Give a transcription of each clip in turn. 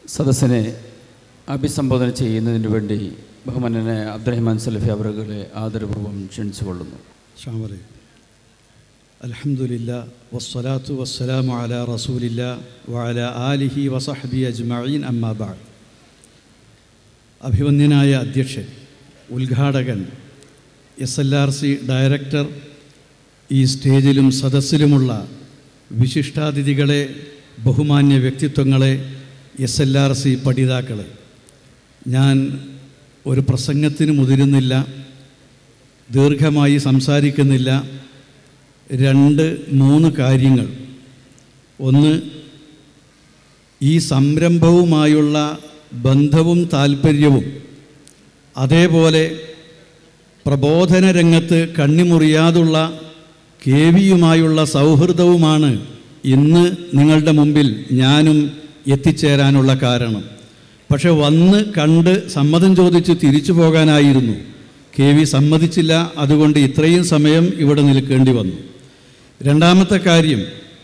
സദസ്സിനെ അഭിസംബോധന ചെയ്യുന്നതിന് വേണ്ടി ബഹുമാനനെ അബ്ദുറഹ്മാൻ സലഫി അവറുകളെ ആദരപൂർവ്വം ക്ഷണിച്ചുകൊള്ളുന്നു السلام عليكم الحمد لله والصلاة والسلام على رسول الله وعلى آله وصحبه أجمعين أما بعد അഭിവന്യനായ അധ്യക്ഷൻ ഉദ്ഘാടകൻ S L R C director ഈ സ്റ്റേജിലും സദസ്സിലുമുള്ള വിശിഷ്ടാതിഥികളെ ബഹുമാന്യ വ്യക്തിത്വങ്ങളെ എസ് എൽ ആർ സി പഠിതാക്കളെ ഞാൻ ഒരു പ്രസംഗത്തിന് മുതിരുന്നില്ല ദീർഘമായി സംസാരിക്കുന്നില്ല രണ്ട് മൂന്ന് കാര്യങ്ങൾ ഒന്ന് ഈ സംരംഭവുമായുള്ള ബന്ധവും താല്പര്യവും അതേപോലെ പ്രബോധന രംഗത്ത് കണ്ണിമുറിയാതുള്ള കെ വിയുമായുള്ള സൗഹൃദവുമാണ് ഇന്ന് നിങ്ങളുടെ മുമ്പിൽ ഞാനും എത്തിച്ചേരാനുള്ള കാരണം പക്ഷെ വന്ന് കണ്ട് സമ്മതം ചോദിച്ച് തിരിച്ചു പോകാനായിരുന്നു കെ വി സമ്മതിച്ചില്ല അതുകൊണ്ട് ഇത്രയും സമയം ഇവിടെ നിൽക്കേണ്ടി വന്നു രണ്ടാമത്തെ കാര്യം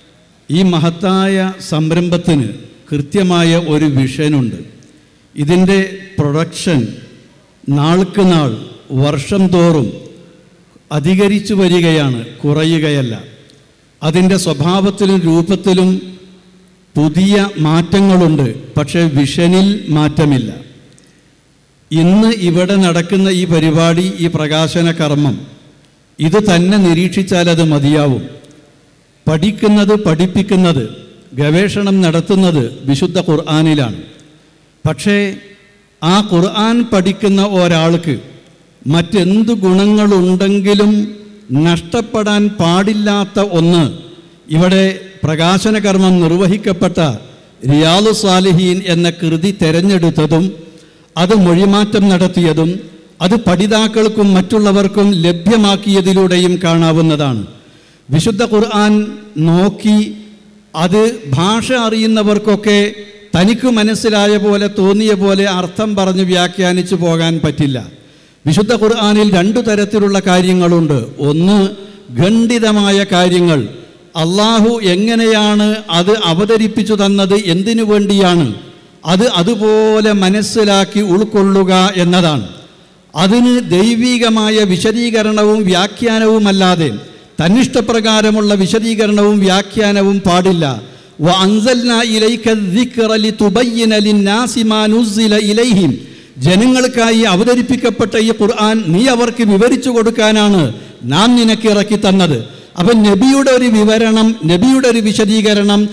ഈ മഹത്തായ സംരംഭത്തിന് കൃത്യമായ ഒരു വിഷനുണ്ട് ഇതിൻ്റെ പ്രൊഡക്ഷൻ നാൾക്ക് നാൾ വർഷം തോറും അധികരിച്ചു വരികയാണ് കുറയുകയല്ല അതിൻ്റെ സ്വഭാവത്തിലും രൂപത്തിലും പുതിയ മാറ്റങ്ങളുണ്ട് പക്ഷേ വിഷനിൽ മാറ്റമില്ല ഇന്ന് ഇവിടെ നടക്കുന്ന ഈ പരിപാടി ഈ പ്രകാശന കർമ്മം ഇത് തന്നെ നിരീക്ഷിച്ചാൽ അത് മതിയാവും പഠിക്കുന്നത് പഠിപ്പിക്കുന്നത് ഗവേഷണം നടത്തുന്നത് വിശുദ്ധ ഖുർആാനിലാണ് പക്ഷേ ആ ഖുർആൻ പഠിക്കുന്ന ഒരാൾക്ക് മറ്റെന്ത് ഗുണങ്ങളുണ്ടെങ്കിലും നഷ്ടപ്പെടാൻ പാടില്ലാത്ത ഒന്ന് ഇവിടെ പ്രകാശന കർമ്മം നിർവഹിക്കപ്പെട്ട റിയാലു സാലിഹീൻ എന്ന കൃതി തെരഞ്ഞെടുത്തതും അത് മൊഴിമാറ്റം നടത്തിയതും അത് പഠിതാക്കൾക്കും മറ്റുള്ളവർക്കും ലഭ്യമാക്കിയതിലൂടെയും കാണാവുന്നതാണ് വിശുദ്ധ ഖുർആൻ നോക്കി അത് ഭാഷ അറിയുന്നവർക്കൊക്കെ തനിക്ക് മനസ്സിലായ പോലെ തോന്നിയ പോലെ അർത്ഥം പറഞ്ഞ് വ്യാഖ്യാനിച്ചു പോകാൻ പറ്റില്ല വിശുദ്ധ ഖുർആനിൽ രണ്ടു തരത്തിലുള്ള കാര്യങ്ങളുണ്ട് ഒന്ന് ഖണ്ഡിതമായ കാര്യങ്ങൾ അള്ളാഹു എങ്ങനെയാണ് അത് അവതരിപ്പിച്ചു തന്നത് എന്തിനു വേണ്ടിയാണ് അത് അതുപോലെ മനസ്സിലാക്കി ഉൾക്കൊള്ളുക എന്നതാണ് അതിന് ദൈവികമായ വിശദീകരണവും വ്യാഖ്യാനവുമല്ലാതെ തന്നിഷ്ടപ്രകാരമുള്ള വിശദീകരണവും വ്യാഖ്യാനവും പാടില്ല وأنزلنا إليك الذكر لتبين للناس ما نزل إليهم ജനങ്ങൾക്കായി അവതരിപ്പിക്കപ്പെട്ട ഈ ഖുർആൻ നീ അവർക്ക് വിവരിച്ചു കൊടുക്കാനാണ് നാം നിനക്ക് ഇറക്കി തന്നത് അപ്പം നബിയുടെ ഒരു വിവരണം നബിയുടെ ഒരു വിശദീകരണം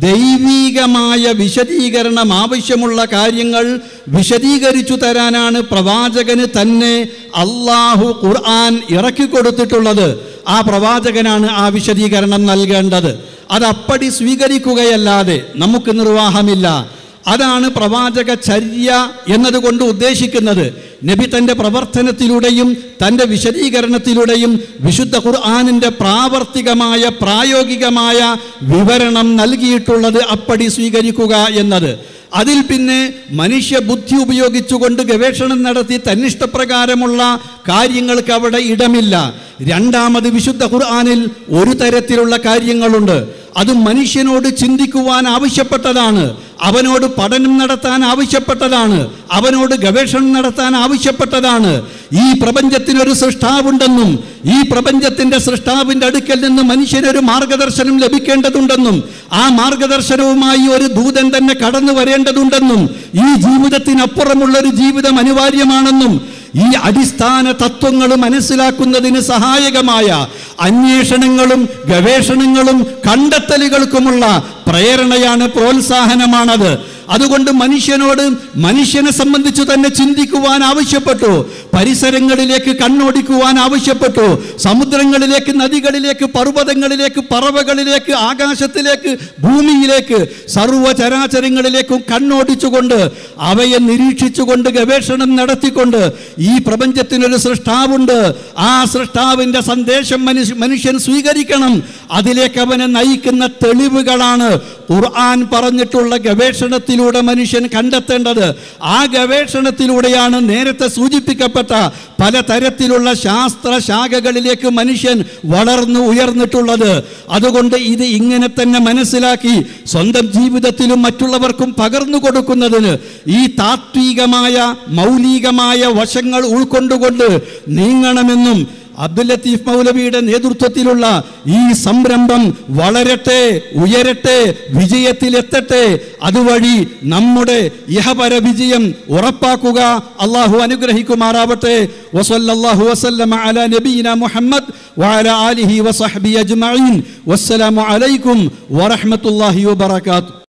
ദൈവീകമായ വിശദീകരണം ആവശ്യമുള്ള കാര്യങ്ങൾ വിശദീകരിച്ചു തരാനാണ് പ്രവാചകന് തന്നെ അള്ളാഹു ഖുർആൻ ഇറക്കി കൊടുത്തിട്ടുള്ളത് ആ പ്രവാചകനാണ് ആ വിശദീകരണം നൽകേണ്ടത് അതപ്പടി സ്വീകരിക്കുകയല്ലാതെ നമുക്ക് നിർവാഹമില്ല അതാണ് പ്രവാചക ചര്യ എന്നതുകൊണ്ട് ഉദ്ദേശിക്കുന്നത് നബി തൻ്റെ പ്രവർത്തനത്തിലൂടെയും തൻ്റെ വിശദീകരണത്തിലൂടെയും വിശുദ്ധ ഖുർആാനിൻ്റെ പ്രാവർത്തികമായ പ്രായോഗികമായ വിവരണം നൽകിയിട്ടുള്ളത് അപ്പടി സ്വീകരിക്കുക എന്നത് അതിൽ പിന്നെ മനുഷ്യ ബുദ്ധി ഉപയോഗിച്ചുകൊണ്ട് ഗവേഷണം നടത്തി തന്നിഷ്ടപ്രകാരമുള്ള കാര്യങ്ങൾക്ക് അവിടെ ഇടമില്ല രണ്ടാമത് വിശുദ്ധ ഖുർആാനിൽ ഒരു തരത്തിലുള്ള കാര്യങ്ങളുണ്ട് അത് മനുഷ്യനോട് ചിന്തിക്കുവാൻ ആവശ്യപ്പെട്ടതാണ് അവനോട് പഠനം നടത്താൻ ആവശ്യപ്പെട്ടതാണ് അവനോട് ഗവേഷണം നടത്താൻ ആവശ്യപ്പെട്ടതാണ് ഈ പ്രപഞ്ചത്തിനൊരു സൃഷ്ടാവുണ്ടെന്നും ഈ പ്രപഞ്ചത്തിന്റെ സൃഷ്ടാവിന്റെ അടുക്കൽ നിന്ന് മനുഷ്യനൊരു മാർഗദർശനം ലഭിക്കേണ്ടതുണ്ടെന്നും ആ മാർഗദർശനവുമായി ഒരു ദൂതൻ തന്നെ കടന്നു വരേണ്ടതുണ്ടെന്നും ഈ ജീവിതത്തിനപ്പുറമുള്ള ഒരു ജീവിതം അനിവാര്യമാണെന്നും ഈ അടിസ്ഥാന തത്വങ്ങൾ മനസ്സിലാക്കുന്നതിന് സഹായകമായ അന്വേഷണങ്ങളും ഗവേഷണങ്ങളും കണ്ടെത്തലുകൾക്കുമുള്ള പ്രേരണയാണ് പ്രോത്സാഹനമാണത് അതുകൊണ്ട് മനുഷ്യനോട് മനുഷ്യനെ സംബന്ധിച്ച് തന്നെ ചിന്തിക്കുവാൻ ആവശ്യപ്പെട്ടു പരിസരങ്ങളിലേക്ക് കണ്ണോടിക്കുവാൻ ആവശ്യപ്പെട്ടു സമുദ്രങ്ങളിലേക്ക് നദികളിലേക്ക് പർവ്വതങ്ങളിലേക്ക് പറവകളിലേക്ക് ആകാശത്തിലേക്ക് ഭൂമിയിലേക്ക് സർവചരാചരങ്ങളിലേക്കും കണ്ണോടിച്ചുകൊണ്ട് അവയെ നിരീക്ഷിച്ചുകൊണ്ട് ഗവേഷണം നടത്തിക്കൊണ്ട് ഈ പ്രപഞ്ചത്തിനൊരു സൃഷ്ടാവുണ്ട് ആ സൃഷ്ടാവിൻ്റെ സന്ദേശം മനുഷ്യ മനുഷ്യൻ സ്വീകരിക്കണം അതിലേക്ക് അവനെ നയിക്കുന്ന തെളിവുകളാണ് ഖുർആൻ പറഞ്ഞിട്ടുള്ള ഗവേഷണത്തിലൂടെ മനുഷ്യൻ കണ്ടെത്തേണ്ടത് ആ ഗവേഷണത്തിലൂടെയാണ് നേരത്തെ സൂചിപ്പിക്കപ്പെട്ട ബന്ധപ്പെട്ട പലതരത്തിലുള്ള ശാസ്ത്ര ശാഖകളിലേക്ക് മനുഷ്യൻ വളർന്നു ഉയർന്നിട്ടുള്ളത് അതുകൊണ്ട് ഇത് ഇങ്ങനെ തന്നെ മനസ്സിലാക്കി സ്വന്തം ജീവിതത്തിലും മറ്റുള്ളവർക്കും പകർന്നു കൊടുക്കുന്നതിന് ഈ താത്വികമായ മൗലികമായ വശങ്ങൾ ഉൾക്കൊണ്ടുകൊണ്ട് നീങ്ങണമെന്നും അബ്ദുൽ ലത്തീഫ് മൗലവിയുടെ നേതൃത്വത്തിലുള്ള ഈ സംരംഭം വളരട്ടെ ഉയരട്ടെ വിജയത്തിലെത്തട്ടെ അതുവഴി നമ്മുടെ ഇഹപര വിജയം ഉറപ്പാക്കുക അള്ളാഹു അനുഗ്രഹിക്കുമാറാവട്ടെ വസല്ലല്ലാഹു വസല്ലമ അലാ നബീന മുഹമ്മദ് വഅലാ ആലിഹി വസഹ്ബി അജ്മഈൻ വസ്സലാമു അലൈക്കും വറഹ്മത്തുള്ളാഹി വബറകാതുഹു